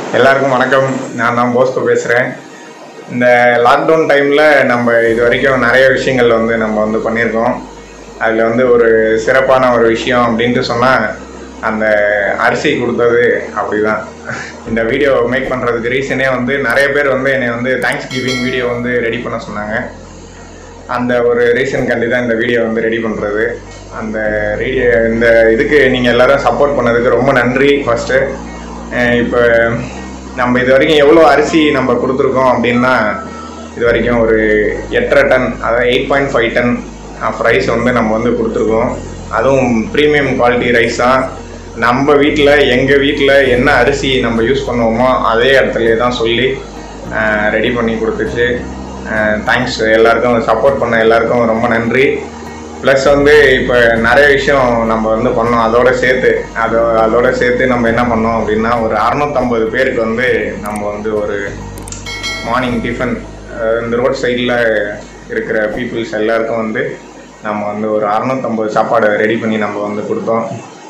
எல்லாருக்கும் வணக்கம் நான் தான் போஸ்கோ பேசுகிறேன் இந்த லாக்டவுன் டைமில் நம்ம இது வரைக்கும் நிறைய விஷயங்கள் வந்து நம்ம வந்து பண்ணியிருக்கோம் அதில் வந்து ஒரு சிறப்பான ஒரு விஷயம் அப்படின்ட்டு சொன்னால் அந்த அரிசி கொடுத்தது அப்படிதான் இந்த வீடியோ மேக் பண்ணுறதுக்கு ரீசனே வந்து நிறைய பேர் வந்து என்னை வந்து தேங்க்ஸ் கிவிங் வீடியோ வந்து ரெடி பண்ண சொன்னாங்க அந்த ஒரு ரீசன் கண்டி தான் இந்த வீடியோ வந்து ரெடி பண்ணுறது அந்த ரீடியோ இந்த இதுக்கு நீங்கள் எல்லாரும் சப்போர்ட் பண்ணதுக்கு ரொம்ப நன்றி ஃபஸ்ட்டு இப்போ நம்ம இது வரைக்கும் எவ்வளோ அரிசி நம்ம கொடுத்துருக்கோம் அப்படின்னா இது வரைக்கும் ஒரு எட்டரை டன் அதாவது eight point five ton of rice வந்து நம்ம வந்து கொடுத்துருக்கோம் அதுவும் ப்ரீமியம் குவாலிட்டி ரைஸ் தான் நம்ம வீட்டில் எங்கள் வீட்டில் என்ன அரிசி நம்ம யூஸ் பண்ணுவோமோ அதே இடத்துலயே தான் சொல்லி ரெடி பண்ணி கொடுத்துச்சு தேங்க்ஸ் எல்லாருக்கும் சப்போர்ட் பண்ண எல்லாருக்கும் ரொம்ப நன்றி ப்ளஸ் வந்து இப்போ நிறைய விஷயம் நம்ம வந்து பண்ணோம் அதோட சேர்த்து அதோ அதோட சேர்த்து நம்ம என்ன பண்ணோம் அப்படின்னா ஒரு அறநூற்றம்பது பேருக்கு வந்து நம்ம வந்து ஒரு மார்னிங் டிஃபன் இந்த ரோட் சைடில் இருக்கிற பீப்புள்ஸ் எல்லாருக்கும் வந்து நம்ம வந்து ஒரு அறநூற்றம்பது சாப்பாடு ரெடி பண்ணி நம்ம வந்து கொடுத்தோம்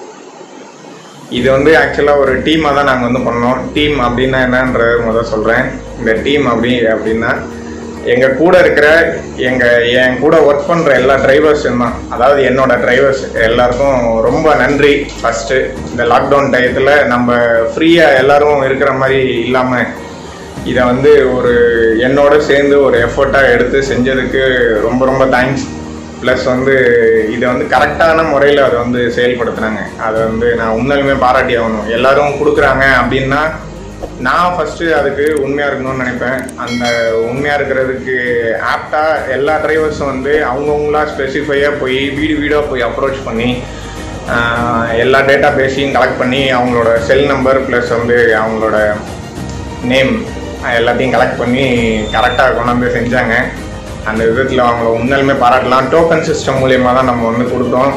இது வந்து ஆக்சுவலாக ஒரு டீமாக தான் நாங்கள் வந்து பண்ணோம் டீம் அப்படின்னா என்னன்றது முதல் சொல்கிறேன் இந்த டீம் அப்படி அப்படின்னா எங்கள் கூட இருக்கிற எங்கள் என் கூட ஒர்க் பண்ணுற எல்லா டிரைவர்ஸும் தான் அதாவது என்னோட டிரைவர்ஸ் எல்லாருக்கும் ரொம்ப நன்றி ஃபஸ்ட்டு இந்த லாக்டவுன் டயத்தில் நம்ம ஃப்ரீயாக எல்லாரும் இருக்கிற மாதிரி இல்லாமல் இதை வந்து ஒரு என்னோட சேர்ந்து ஒரு எஃபர்ட்டாக எடுத்து செஞ்சதுக்கு ரொம்ப ரொம்ப தேங்க்ஸ் ப்ளஸ் வந்து இதை வந்து கரெக்டான முறையில் அதை வந்து செயல்படுத்துனாங்க அதை வந்து நான் உண்மையிலுமே பாராட்டி ஆகணும் எல்லாரும் கொடுக்குறாங்க அப்படின்னா நான் ஃபஸ்ட்டு அதுக்கு உண்மையாக இருக்கணும்னு நினைப்பேன் அந்த உண்மையாக இருக்கிறதுக்கு ஆப்டாக எல்லா டிரைவர்ஸும் வந்து அவங்கவுங்களா ஸ்பெசிஃபையாக போய் வீடு வீடாக போய் அப்ரோச் பண்ணி ஆஹ், எல்லா டேட்டா பேஸையும் கலெக்ட் பண்ணி அவங்களோட செல் நம்பர் ப்ளஸ் வந்து அவங்களோட நேம் எல்லாத்தையும் கலெக்ட் பண்ணி கரெக்டாக கொண்டு வந்து செஞ்சாங்க அந்த விதத்தில் அவங்கள உண்மையிலுமே பாராட்டலாம் டோக்கன் சிஸ்டம் மூலியமாக தான் நம்ம வந்து கொடுத்தோம்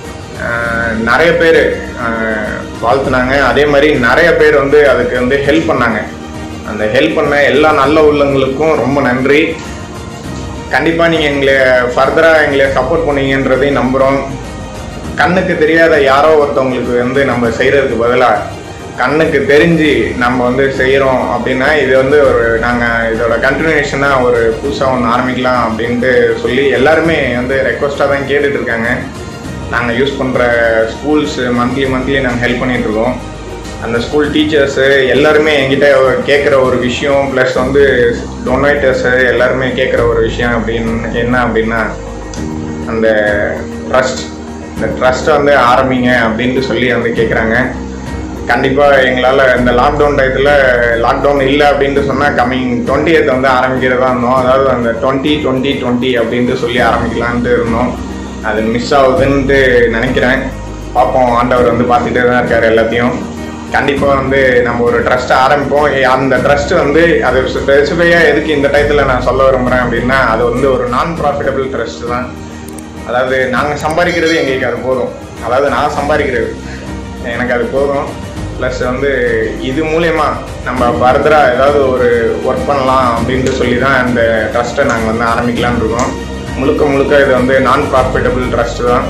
ஆஹ் நிறைய பேர் வாழ்த்துனாங்க அதே மாதிரி நிறைய பேர் வந்து அதுக்கு வந்து ஹெல்ப் பண்ணாங்க அந்த ஹெல்ப் பண்ண எல்லா நல்ல உள்ளங்களுக்கும் ரொம்ப நன்றி கண்டிப்பாக நீங்கள் எங்களை ஃபர்தராக எங்களை சப்போர்ட் பண்ணீங்கன்றதையும் நம்புகிறோம் கண்ணுக்கு தெரியாத யாரோ ஒருத்தவங்களுக்கு வந்து நம்ம செய்கிறதுக்கு பதிலாக கண்ணுக்கு தெரிஞ்சு நம்ம வந்து செய்கிறோம் அப்படின்னா இது வந்து ஒரு நாங்கள் இதோட கண்டினியூஷனாக ஒரு புதுசாக ஒன்று ஆரம்பிக்கலாம் அப்படின்ட்டு சொல்லி எல்லாருமே வந்து ரெக்வஸ்ட்டாக தான் கேட்டுட்டு இருக்காங்க நாங்கள் யூஸ் பண்ணுற ஸ்கூல்ஸ் மந்த்லி மந்த்லி நாங்கள் ஹெல்ப் பண்ணிட்டு இருக்கோம் அந்த ஸ்கூல் டீச்சர்ஸு எல்லாருமே என்கிட்ட கேட்குற ஒரு விஷயம் ப்ளஸ் வந்து டொனேட்டர்ஸு எல்லாருமே கேட்குற ஒரு விஷயம் அப்படின்னு என்ன அப்படின்னா அந்த ட்ரஸ்ட் இந்த ட்ரஸ்ட்டை வந்து ஆரம்பிங்க அப்படின்ட்டு சொல்லி வந்து கேட்குறாங்க கண்டிப்பாக எங்களால் இந்த லாக்டவுன் டயத்தில் லாக்டவுன் இல்லை அப்படின்ட்டு சொன்னால் கம்மிங் டுவெண்ட்டி வந்து ஆரம்பிக்கிறதா இருந்தோம் அதாவது அந்த டுவெண்ட்டி டுவெண்ட்டி டுவெண்ட்டி அப்படின்ட்டு சொல்லி ஆரம்பிக்கலான்ட்டு இருந்தோம் அது மிஸ் ஆகுதுன்ட்டு நினைக்கிறேன் பார்ப்போம் ஆண்டவர் வந்து பார்த்துட்டே தான் இருக்கார் எல்லாத்தையும் கண்டிப்பாக வந்து நம்ம ஒரு ட்ரஸ்ட்டை ஆரம்பிப்போம் ஏ, அந்த ட்ரஸ்ட் வந்து அது ஸ்பெசிஃபையாக எதுக்கு இந்த டயத்தில் நான் சொல்ல விரும்புகிறேன் அப்படின்னா அது வந்து ஒரு நான் ப்ராஃபிட்டபிள் ட்ரஸ்ட் தான் அதாவது நாங்கள் சம்பாதிக்கிறது எங்களுக்கு அது போதும் அதாவது நான் சம்பாதிக்கிறது எனக்கு அது போதும் ப்ளஸ் வந்து இது மூலயமா நம்ம ஃபர்தராக ஏதாவது ஒரு ஒர்க் பண்ணலாம் அப்படின்ட்டு சொல்லி தான் இந்த ட்ரஸ்ட்டை நாங்கள் வந்து ஆரம்பிக்கலாம்னு இருக்கோம் முழுக்க முழுக்க இது வந்து நான் ப்ராஃபிட்டபிள் ட்ரஸ்ட் தான்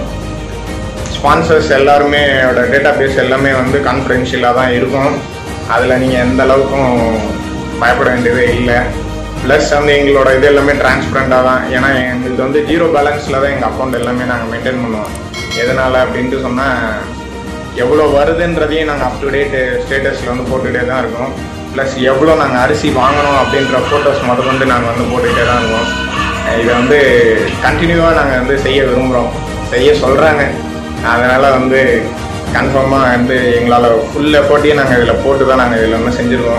ஸ்பான்சர்ஸ் எல்லாருமே டேட்டா பேஸ் எல்லாமே வந்து கான்ஃபிடென்ஷியலாக தான் இருக்கும் அதில் நீங்கள் எந்த அளவுக்கும் பயப்பட வேண்டியதே இல்லை ப்ளஸ் வந்து எங்களோட இது எல்லாமே டிரான்ஸ்பரண்ட்டாக தான் ஏன்னா எங்களுக்கு வந்து ஜீரோ பேலன்ஸில் தான் எங்கள் அக்கௌண்ட் எல்லாமே நாங்கள் மெயின்டைன் பண்ணுவோம் எதனால் அப்படின்ட்டு சொன்னால் எவ்வளோ வருதுன்றதையும் நாங்கள் அப் டு டேட் ஸ்டேட்டஸில் வந்து போட்டுகிட்டே தான் இருக்கோம் ப்ளஸ் எவ்வளோ நாங்கள் அரிசி வாங்கணும் அப்படின்ற ஃபோட்டோஸ் முதல் கொண்டு நாங்கள் வந்து போட்டுக்கிட்டே தான் இருக்கோம் அஹ் இதை வந்து கண்டினியூவாக நாங்கள் வந்து செய்ய விரும்புகிறோம் செய்ய சொல்கிறாங்க அதனால் வந்து கன்ஃபார்மாக வந்து எங்களால் ஃபுல் எஃபோர்ட்டையும் நாங்கள் இதில் போட்டு தான் நாங்கள் இதில் வந்து செஞ்சுருக்கோம்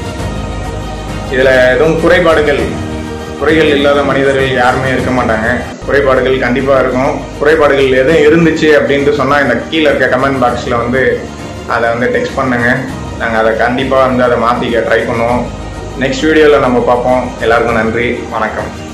இதில் எதுவும் குறைபாடுகள் குறைகள் இல்லாத மனிதர்கள் யாருமே இருக்க மாட்டாங்க குறைபாடுகள் கண்டிப்பாக இருக்கும் குறைபாடுகள் எதுவும் இருந்துச்சு அப்படின்ட்டு சொன்னால் இந்த கீழே இருக்க கமெண்ட் பாக்ஸில் வந்து அதை வந்து டெக்ஸ்ட் பண்ணுங்க நாங்கள் அதை கண்டிப்பாக வந்து அதை மாற்றிக்க ட்ரை பண்ணுவோம் நெக்ஸ்ட் வீடியோவில் நம்ம பார்ப்போம் எல்லாருக்கும் நன்றி வணக்கம்